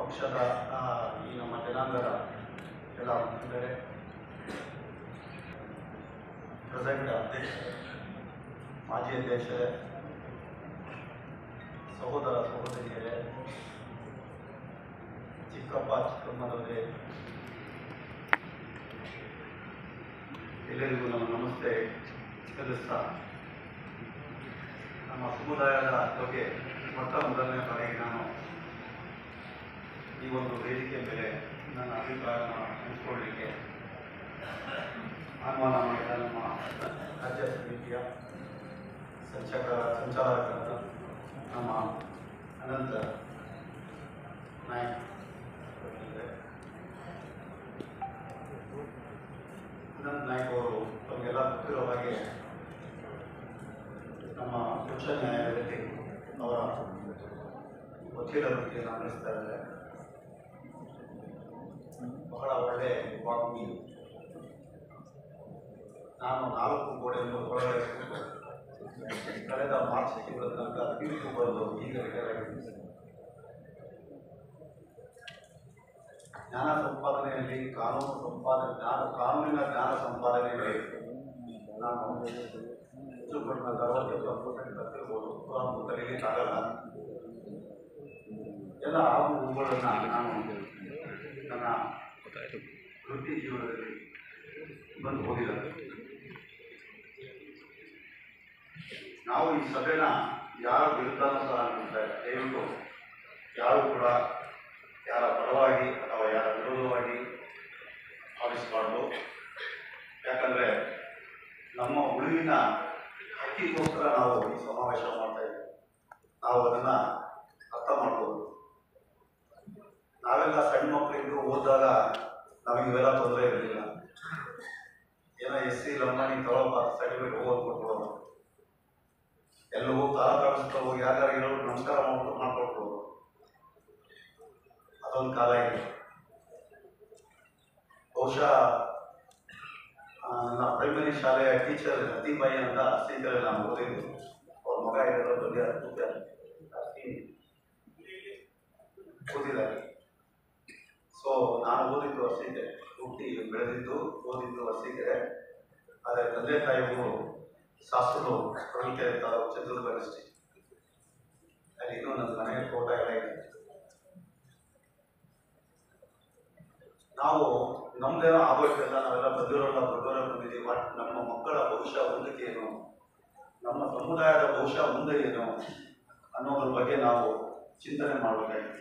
ಪಕ್ಷದ ಆ, ಈ ನಮ್ಮ ಜನಾಂಗದ ಎಲ್ಲ ಮುಖಂಡರೇ ಪ್ರೆಸೆಂಟ್ ಅಧ್ಯಕ್ಷರೇ ಮಾಜಿ ಅಧ್ಯಕ್ಷರೇ ಸಹೋದರ ಸಹೋದರಿಯರೇ ಚಿಕ್ಕಪ್ಪ ಚಿಕ್ಕಮ್ಮನವರೇ ಎಲ್ಲರಿಗೂ ನಮ್ಮ ನಮಸ್ತೆ ಸಲ್ಲಿಸ್ತಾ ನಮ್ಮ ಸಮುದಾಯದ ಬಗ್ಗೆ ಮೊಟ್ಟ ಮೊದಲನೇ ಬಾರಿಗೆ ನಾನು ಈ ಒಂದು ವೇದಿಕೆ ಮೇಲೆ ನನ್ನ ಅಭಿಪ್ರಾಯವನ್ನು ಹಂಚಿಕೊಳ್ಳಲಿಕ್ಕೆ ಆಹ್ವಾನ ಮಾಡಿದ ನಮ್ಮ ರಾಜ್ಯ ಸಮಿತಿಯ ಸಂಚಾಲಕ ಸಂಚಾಲಕರಾದ ನಮ್ಮ ಅನಂತ ನಾಯಕ್ ಅವರಿದ್ದಾರೆ. ಅನಂತ್ ನಾಯಕ್ ಅವರು ತಮಗೆಲ್ಲ ಗೊತ್ತಿರೋ ಹಾಗೆ ನಮ್ಮ ಉಚ್ಚ ನ್ಯಾಯಾಲಯದಲ್ಲಿ ಅವರ ವಕೀಲ ವೃತ್ತಿಯನ್ನು ನಡೆಸ್ತಾ ಇದ್ದಾರೆ ಬಹಳ ಒಳ್ಳೆ ವಾಗ್ಮಿ ನಾನು ನಾಲ್ಕು ಗೋಡೆ ಒಳಗಡೆ ಕೂತು ಕಳೆದ ಮಾರ್ಚ್ ತಿಂಗಳ ತನಕ ತೀರ್ಪು ಬರೆದು ಈಗ ರಿಟೈರ್ ಆಗಿದ್ದೀನಿ ಜ್ಞಾನ ಸಂಪಾದನೆಯಲ್ಲಿ ಕಾನೂನು ಸಂಪಾದನೆ ಜ್ಞಾನ ಕಾನೂನಿನ ಜ್ಞಾನ ಸಂಪಾದನೆಯಲ್ಲಿ ನಾನು ಹೆಚ್ಚು ಕಡಿಮೆ ಅರವತ್ತು ಪರ್ಸೆಂಟ್ ಕತ್ತಿರ್ಬೋದು ಅದು ಕಲೀಲಿಕ್ಕಾಗಲ್ಲ ಎಲ್ಲ ಆಗು ಹೂಗಳನ್ನು ನಾನು ನನ್ನ ವೃತ್ತಿ ಜೀವನದಲ್ಲಿ ಬಂದು ಹೋಗಿದ್ದಾರೆ ನಾವು ಈ ಸಭೆನ ಯಾರ ವಿರುದ್ಧನೂ ಸಹ ನೋಡ್ತಾ ಇಲ್ಲ ದಯವಿಟ್ಟು ಯಾರು ಕೂಡ ಯಾರ ಪರವಾಗಿ ಅಥವಾ ಯಾರ ವಿರೋಧವಾಗಿ ಭಾವಿಸಬಾರ್ದು ಯಾಕಂದರೆ ನಮ್ಮ ಉಳಿವಿನ ಹಕ್ಕಿಗೋಸ್ಕರ ನಾವು ಈ ಸಮಾವೇಶ ಮಾಡ್ತಾ ಇದ್ದೀವಿ ನಾವು ಅದನ್ನು ಅರ್ಥ ಮಾಡ್ಬೋದು ನಾವೆಲ್ಲ ಸಣ್ಣ ಮಕ್ಕಳಿದ್ದು ಓದಿದಾಗ ನಮಗೆ ಇವೆಲ್ಲ ತೊಂದರೆ ಇರಲಿಲ್ಲ ಏನೋ ಎಸ್ ಸಿ ಲಂಬಾಣಿ ತಗೊಳಪ್ಪ ಸರ್ಟಿಫಿಕೇಟ್ ಹೋಗೋದು ಕೊಟ್ಬಿಡೋದು ಎಲ್ಲ ಹೋಗಿ ತಾಲ ಕಾಣಿಸ್ತಾ ಹೋಗಿ ಯಾರ್ಯಾರು ಹೇಳೋರು ನಮಸ್ಕಾರ ಮಾಡ್ಬಿಟ್ಟು ಮಾಡ್ಕೊಟ್ಬಿಡೋದು ಅದೊಂದು ಕಾಲ ಇದೆ ಬಹುಶಃ ಆ, ನನ್ನ ಪ್ರೈಮರಿ ಶಾಲೆಯ ಟೀಚರ್ ಲತೀಬಾಯಿ ಅಂತ ಸ್ನೇಹಿತರೆ ನಾನು ಓದಿದ್ದು ಅವ್ರ ಮಗ ಇರೋದ್ರ ಬಗ್ಗೆ ಅದ್ಭುತ ಜಾಸ್ತಿ ಓದಿದ್ದಾರೆ ಸೊ ನಾನು ಓದಿದ್ದು ವರ್ಷಕ್ಕೆ ಹುಟ್ಟಿ ಬೆಳೆದಿದ್ದು ಓದಿದ್ದು ವರ್ಷಕ್ಕೆ ಆದರೆ ತಂದೆ ತಾಯಿಯವರು ಶಾಸ್ತ್ರರು ಹೊರಳಿಕೆ ತಾವು ಚಿತ್ರದುರ್ಗ ಡಿಸ್ಟಿಕ್ ಅಲ್ಲಿ ಇನ್ನೂ ನನ್ನ ಮನೆಯ ತೋಟ ಎಲ್ಲ ಇದೆ ನಾವು ನಮ್ದೇನೋ ಆಗೋಯ್ತಲ್ಲ ನಾವೆಲ್ಲ ಬಂದಿರೋಲ್ಲ ದೊಡ್ಡವರ ಬಂದಿದ್ದೀವಿ ಬಟ್ ನಮ್ಮ ಮಕ್ಕಳ ಭವಿಷ್ಯ ಮುಂದಕ್ಕೆ ಏನು ನಮ್ಮ ಸಮುದಾಯದ ಭವಿಷ್ಯ ಮುಂದೆ ಏನು ಅನ್ನೋದ್ರ ಬಗ್ಗೆ ನಾವು ಚಿಂತನೆ ಮಾಡಬೇಕಾಗಿದೆ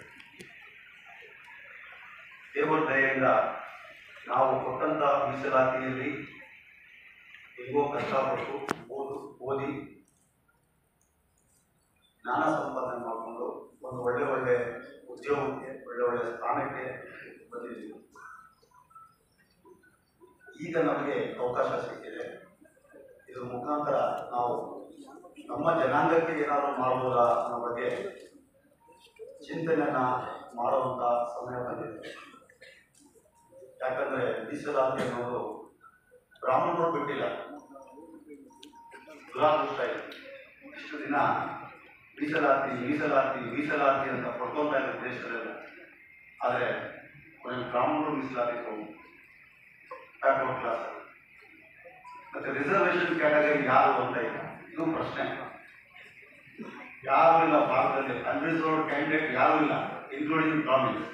ದೇವರ ದಯೆಯಿಂದ ನಾವು ಕೊಟ್ಟಂತ ಮೀಸಲಾತಿಯಲ್ಲಿ ಹೇಗೋ ಕಷ್ಟಪಟ್ಟು ಓದು ಓದಿ ಜ್ಞಾನ ಸಂಪಾದನೆ ಮಾಡಿಕೊಂಡು ಒಂದು ಒಳ್ಳೆ ಒಳ್ಳೆ ಉದ್ಯೋಗಕ್ಕೆ ಒಳ್ಳೆ ಒಳ್ಳೆ ಸ್ಥಾನಕ್ಕೆ ಬಂದಿದ್ದೀವಿ ಈಗ ನಮಗೆ ಅವಕಾಶ ಸಿಕ್ಕಿದೆ ಇದ್ರ ಮುಖಾಂತರ ನಾವು ನಮ್ಮ ಜನಾಂಗಕ್ಕೆ ಏನಾದರೂ ಮಾಡ್ಬೋದಾ ಅನ್ನೋ ಬಗ್ಗೆ ಚಿಂತನೆಯನ್ನ ಮಾಡುವಂತ ಸಮಯ ಬಂದಿದೆ ಯಾಕಂದ್ರೆ ಮೀಸಲಾತಿ ಅನ್ನೋದು ಬ್ರಾಹ್ಮಣರು ಬಿಟ್ಟಿಲ್ಲ ದುರಾದೃಷ್ಟ ಇದೆ ಇಷ್ಟು ದಿನ ಮೀಸಲಾತಿ ಮೀಸಲಾತಿ ಮೀಸಲಾತಿ ಅಂತ ಪಡ್ಕೊತಾ ಇದ್ದ ದೇಶದಲ್ಲ ಆದರೆ ಕೊನೆಗೆ ಬ್ರಾಹ್ಮಣರು ಮೀಸಲಾತಿ ತಗೊಂಡು ಬ್ಯಾಕ್ವರ್ಡ್ ಕ್ಲಾಸ್ ಮತ್ತೆ ರಿಸರ್ವೇಶನ್ ಕ್ಯಾಟಗರಿ ಯಾರು ಅಂತ ಇಲ್ಲ ಇದು ಪ್ರಶ್ನೆ ಯಾರು ಇಲ್ಲ ಭಾರತದಲ್ಲಿ ಅನ್ರಿಸರ್ವ್ಡ್ ಕ್ಯಾಂಡಿಡೇಟ್ ಯಾರು ಇಲ್ಲ ಇನ್ಕ್ಲೂಡಿಂಗ್ ಬ್ರಾಹ್ಮಿನ್ಸ್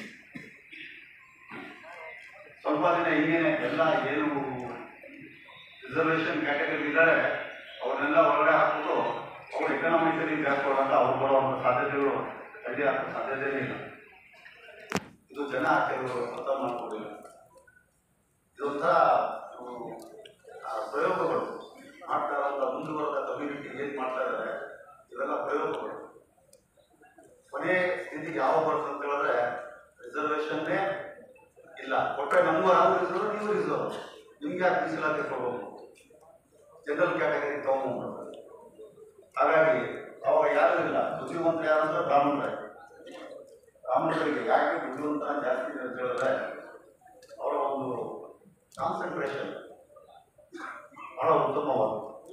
ಸ್ವಲ್ಪ ದಿನ ಹಿಂಗೇನೆ ಎಲ್ಲ ಏನು ರಿಸರ್ವೇಶನ್ ಕ್ಯಾಟಗರಿ ಇದ್ದಾರೆ ಅವ್ರನ್ನೆಲ್ಲ ಹೊರಗಡೆ ಹಾಕ್ಬಿಟ್ಟು ಅವ್ರು ಎಕನಾಮಿಕಲಿ ಬ್ಯಾಕ್ವರ್ಡ್ ಅಂತ ಅವ್ರು ಬರುವಂಥ ಸಾಧ್ಯತೆಗಳು ತಡೆ ಹಾಕೋ ಸಾಧ್ಯತೆನೇ ಇಲ್ಲ ಇದು ಜನ ಕೆಲವರು ಅರ್ಥ ಮಾಡ್ಕೊಂಡಿಲ್ಲ ಇದೊಂಥರ ಹ್ಮ್, ಆ, ಪ್ರಯೋಗಗಳು ಮಾಡ್ತಾ ಇರೋಂಥ ಮುಂದುವರೆದ ಕಮ್ಯುನಿಟಿ ಏನು ಮಾಡ್ತಾ ಇದ್ದಾರೆ ಇವೆಲ್ಲ ಪ್ರಯೋಗಗಳು ಕೊನೆ ಸ್ಥಿತಿಗೆ ಯಾವ ಬರ್ತದೆ ಅಂತ ಹೇಳಿದ್ರೆ ರಿಸರ್ವೇಷನ್ನೇ ಇಲ್ಲ ಕೊಟ್ಟರೆ ನಮಗೂ ನಾವು ರಿಸರ್ವ್ ನೀವು ರಿಸರ್ವ್ ನಿಮ್ಗೆ ಯಾಕೆ ಮೀಸಲಾತಿ ಕೊಡಬೇಕು ಜನರಲ್ ಕ್ಯಾಟಗರಿ ತಗೊಂಡ್ಬಂದ್ಬಿಡ್ತಾರೆ ಹಾಗಾಗಿ ಅವಾಗ ಯಾರು ಇಲ್ಲ ಬುದ್ಧಿವಂತ ಯಾರಂದ್ರೆ ಬ್ರಾಹ್ಮಣರೇ ಬ್ರಾಹ್ಮಣರಿಗೆ ಯಾಕೆ ಬುದ್ಧಿವಂತನ ಜಾಸ್ತಿ ಇದೆ ಅಂತ ಹೇಳಿದ್ರೆ ಅವರ ಒಂದು ಕಾನ್ಸಂಟ್ರೇಷನ್ ಬಹಳ ಉತ್ತಮವಾದ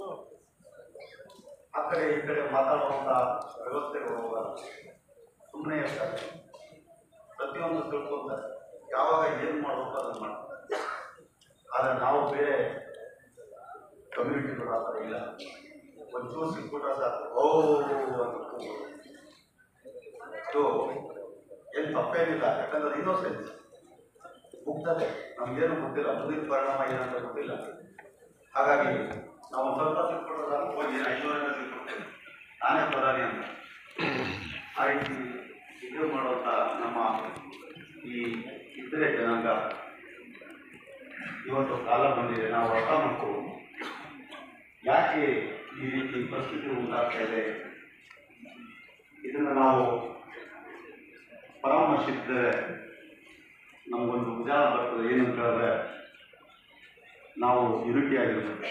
ಆ ಕಡೆ ಈ ಕಡೆ ಮಾತಾಡುವಂಥ ವ್ಯವಸ್ಥೆಗಳು ಹೋಗಲ್ಲ ಸುಮ್ಮನೆ ಇರ್ತಾರೆ ಪ್ರತಿಯೊಂದು ತಿಳ್ಕೊತಾರೆ ಯಾವಾಗ ಏನು ಮಾಡ್ಬೇಕು ಅದನ್ನು ಮಾಡ್ತಾರೆ ಆದರೆ ನಾವು ಬೇರೆ ಕಮ್ಯುನಿಟಿಗಳು ಆ ಥರ ಇಲ್ಲ ಒಂಚೂರು ಸಿಕ್ಬಿಟ್ರೆ ಸಾಕು ಓ ಅಂತ ಕೂಗೋದು. ಇದು ಏನು ತಪ್ಪೇನಿಲ್ಲ ಯಾಕಂದ್ರೆ ಇನ್ನೋಸೆನ್ಸ್ ಮುಗ್ಧತೆ ನಮ್ಗೇನು ಗೊತ್ತಿಲ್ಲ ಮುಂದಿನ ಪರಿಣಾಮ ಏನಂತ ಗೊತ್ತಿಲ್ಲ ಹಾಗಾಗಿ ನಾವು ಒಂದ್ ಸ್ವಲ್ಪ ತಿಳ್ಕೊಂಡ್ರೆ ಸಾಕು, ಹೋಗಿ ಐನೂರನ್ನ ತಿಳ್ಕೊಡ್ತೇವೆ ನಾನೇ ಪ್ರಧಾನಿ ಅಂತ ಆ ರೀತಿ ಇದು ಮಾಡುವಂಥ ನಮ್ಮ ಈ ಇತರೆ ಜನಾಂಗ ಇವತ್ತು ಕಾಲ ಬಂದಿದೆ ನಾವು ಅರ್ಥ ಮಾಡ್ಕೋಬೇಕು ಯಾಕೆ ಈ ರೀತಿ ಪರಿಸ್ಥಿತಿ ಉಂಟಾಗ್ತಾ ಇದೆ ಇದನ್ನು ನಾವು ಪರಾಮರ್ಶಿಸಿದರೆ ನಮಗೊಂದು ವಿಚಾರ ಬರ್ತದೆ ಏನು ಅಂತ ಹೇಳಿದ್ರೆ ನಾವು ಯುನಿಟಿ ಆಗಿರ್ಬೇಕು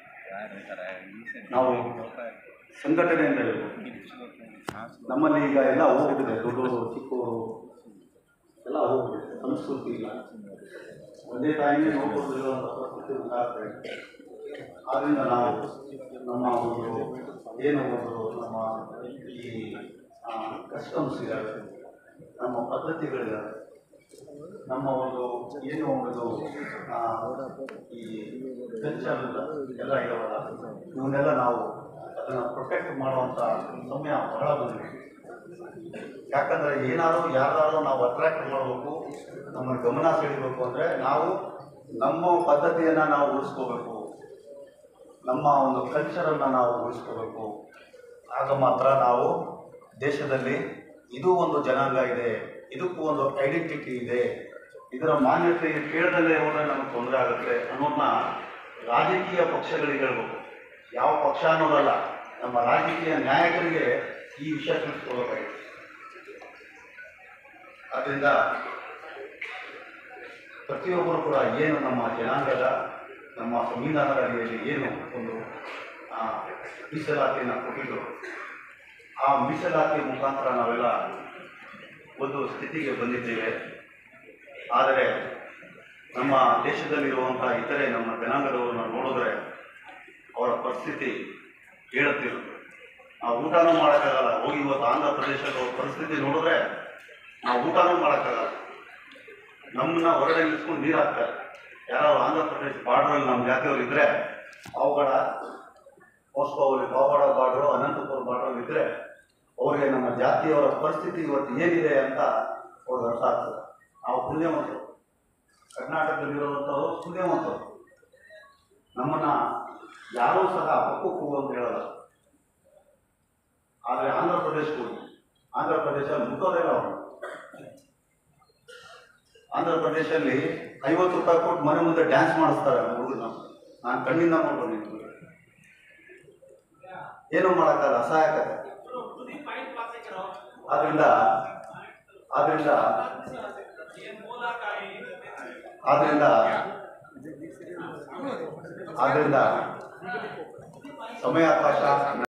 ನಾವು ಸಂಘಟನೆಯಿಂದ ಇರಬೇಕು ನಮ್ಮಲ್ಲಿ ಈಗ ಎಲ್ಲ ಹೋಗ್ಬಿಟ್ಟಿದೆ ದೊಡ್ಡವರು ಚಿಕ್ಕವರು ಎಲ್ಲ ಹೋಗ್ಬಿಟ್ಟಿದೆ ಸಂಸ್ಕೃತಿ ಇಲ್ಲ ಒಂದೇ ತಾಯಿಗೆ ನೋಡ್ಕೊಂಡಿರುವಂಥ ಪರಿಸ್ಥಿತಿ ಉಂಟಾಗ್ತಾ ಇದೆ ಆದ್ದರಿಂದ ನಾವು ನಮ್ಮ ಒಂದು ಏನು ಒಂದು ನಮ್ಮ ಈ ಕಸ್ಟಮ್ಸ್ ಇದ್ದಾವೆ ನಮ್ಮ ಪದ್ಧತಿಗಳಿದ್ದಾವೆ ನಮ್ಮ ಒಂದು ಏನು ಒಂದು ಆ, ಈ ಕಲ್ಚರ್ ಎಲ್ಲ ಇದಾವಲ್ಲ ಇವನ್ನೆಲ್ಲ ನಾವು ಅದನ್ನು ಪ್ರೊಟೆಕ್ಟ್ ಮಾಡುವಂಥ ಸಮಯ ಬಹಳ ಬಂದಿದೆ ಯಾಕಂದರೆ ಏನಾದರೂ ಯಾರಾದರೂ ನಾವು ಅಟ್ರಾಕ್ಟ್ ಮಾಡಬೇಕು ನಮ್ಮ ಗಮನ ಸೆಳೀಬೇಕು ಅಂದರೆ ನಾವು ನಮ್ಮ ಪದ್ಧತಿಯನ್ನು ನಾವು ಉಳಿಸ್ಕೋಬೇಕು ನಮ್ಮ ಒಂದು ಕಲ್ಚರನ್ನು ನಾವು ಉಳಿಸ್ಕೋಬೇಕು ಆಗ ಮಾತ್ರ ನಾವು ದೇಶದಲ್ಲಿ ಇದು ಒಂದು ಜನಾಂಗ ಇದೆ ಇದಕ್ಕೂ ಒಂದು ಐಡೆಂಟಿಟಿ ಇದೆ ಇದರ ಮಾನ್ಯತೆ ಕೇಳದಲ್ಲೇ ಹೋದರೆ ನಮಗೆ ತೊಂದರೆ ಆಗುತ್ತೆ ಅನ್ನೋದನ್ನ ರಾಜಕೀಯ ಪಕ್ಷಗಳಿಗೆ ಹೇಳ್ಬೇಕು ಯಾವ ಪಕ್ಷ ಅನ್ನೋದಲ್ಲ ನಮ್ಮ ರಾಜಕೀಯ ನಾಯಕರಿಗೆ ಈ ವಿಷಯ ತಿಳಿಸ್ಕೊಳ್ಬೇಕಾಗಿದೆ ಆದ್ದರಿಂದ ಪ್ರತಿಯೊಬ್ಬರು ಕೂಡ ಏನು ನಮ್ಮ ಜನಾಂಗದ ನಮ್ಮ ಸಂವಿಧಾನದ ಅಡಿಯಲ್ಲಿ ಏನು ಒಂದು ಆ, ಮೀಸಲಾತಿಯನ್ನು ಕೊಟ್ಟಿದ್ರು ಆ ಮೀಸಲಾತಿ ಮುಖಾಂತರ ನಾವೆಲ್ಲ ಒಂದು ಸ್ಥಿತಿಗೆ ಬಂದಿದ್ದೇವೆ ಆದರೆ ನಮ್ಮ ದೇಶದಲ್ಲಿರುವಂಥ ಇತರೆ ನಮ್ಮ ಜನಾಂಗದವರನ್ನ ನೋಡಿದ್ರೆ ಅವರ ಪರಿಸ್ಥಿತಿ ಹೇಳುತ್ತಿರುತ್ತೆ ನಾವು ಊಟನೂ ಮಾಡೋಕ್ಕಾಗಲ್ಲ ಹೋಗಿ ಇವತ್ತು ಆಂಧ್ರ ಪ್ರದೇಶದ ಪರಿಸ್ಥಿತಿ ನೋಡಿದ್ರೆ ನಾವು ಊಟನೂ ಮಾಡೋಕ್ಕಾಗಲ್ಲ ನಮ್ಮನ್ನ ಹೊರಗಡೆ ನಿಲ್ಸ್ಕೊಂಡು ನೀರು ಹಾಕ್ತಾರೆ ಯಾರೋ ಆಂಧ್ರ ಪ್ರದೇಶ ಬಾರ್ಡ್ರಲ್ಲಿ ನಮ್ಮ ಜಾತಿಯವ್ರು ಇದ್ರೆ ಪಾವಗಡ ಮೋಸ್ಕೋವಲ್ಲಿ ಪಾವಗಡ ಬಾರ್ಡ್ರು ಅನಂತಪುರ ಬಾರ್ಡ್ರಲ್ಲಿ ಇದ್ರೆ ಅವ್ರಿಗೆ ನಮ್ಮ ಜಾತಿಯವರ ಪರಿಸ್ಥಿತಿ ಇವತ್ತು ಏನಿದೆ ಅಂತ ಅವ್ರಿಗೆ ಅರ್ಥ ಆಗ್ತದೆ ನಾವು ಪುಣ್ಯವಂತರು ಕರ್ನಾಟಕದಲ್ಲಿರುವಂಥವ್ರು ಪುಣ್ಯವಂತರು ನಮ್ಮನ್ನ ಯಾರೂ ಸಹ ಪಕ್ಕಕ್ಕೆ ಹೋಗು ಅಂತ ಹೇಳಲ್ಲ ಆದರೆ ಆಂಧ್ರ ಪ್ರದೇಶಕ್ಕೆ ಹೋಗಿ ಆಂಧ್ರ ಪ್ರದೇಶ ಮುಟ್ಟೋದಿಲ್ಲ ಅವರು ಆಂಧ್ರ ಪ್ರದೇಶದಲ್ಲಿ ಐವತ್ತು ರೂಪಾಯಿ ಕೊಟ್ಟು ಮನೆ ಮುಂದೆ ಡ್ಯಾನ್ಸ್ ಮಾಡಿಸ್ತಾರೆ ನಮ್ಮ ಹುಡುಗನ ನಾನು ಕಣ್ಣಿಂದ ಮಾಡ್ಕೊಂಡಿದ್ದೀನಿ ಏನೂ ಮಾಡೋಕ್ಕಲ್ಲ ಅಸಹಾಯಕತೆ ಆದ್ರಿಂದ ಆದ್ರಿಂದ ಆದ್ರಿಂದ ಆದ್ರಿಂದ ಸಮಯಾವಕಾಶ